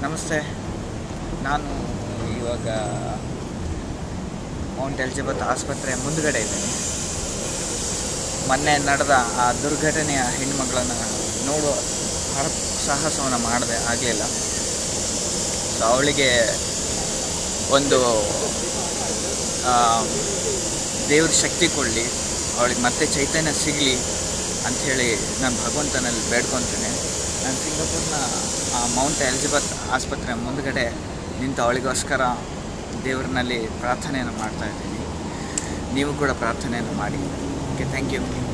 ನಮಸ್ತೆ ನಾನು ಇವಾಗ ಮೌಂಟ್ ಎಲಿಜಬೆತ್ ಆಸ್ಪತ್ರೆ ಮುಂದ್ಗಡೆ ಇದ್ದೀನಿ ಮೊನ್ನೆ ನಡೆದ ಆ ದುರ್ಘಟನೆಯ ಹೆಣ್ಮಗಳನ್ನು ನೋಡುವ ಹರ ಸಾಹಸವನ್ನು ಮಾಡಿದೆ ಆಗಲಿಲ್ಲ ಸೊ ಅವಳಿಗೆ ಒಂದು ಆ, ದೇವ್ರ ಶಕ್ತಿ ಕೊಡಲಿ ಅವಳಿಗೆ ಮತ್ತೆ ಚೈತನ್ಯ ಸಿಗಲಿ ಅಂಥೇಳಿ ನಾನು ಭಗವಂತನಲ್ಲಿ ಬೇಡ್ಕೊತೀನಿ ನಾನು ಸಿಂಗಾಪುರ್ನ ಆ ಮೌಂಟ್ ಎಲಿಜಬೆತ್ ಆಸ್ಪತ್ರೆ ಮುಂದ್ಗಡೆ ನಿಂತು ಅವಳಿಗೋಸ್ಕರ ದೇವ್ರನಲ್ಲಿ ಪ್ರಾರ್ಥನೆಯನ್ನು ಮಾಡ್ತಾ ಇದ್ದೀನಿ ನೀವು ಕೂಡ ಪ್ರಾರ್ಥನೆಯನ್ನು ಮಾಡಿ ಓಕೆ ಥ್ಯಾಂಕ್ ಯು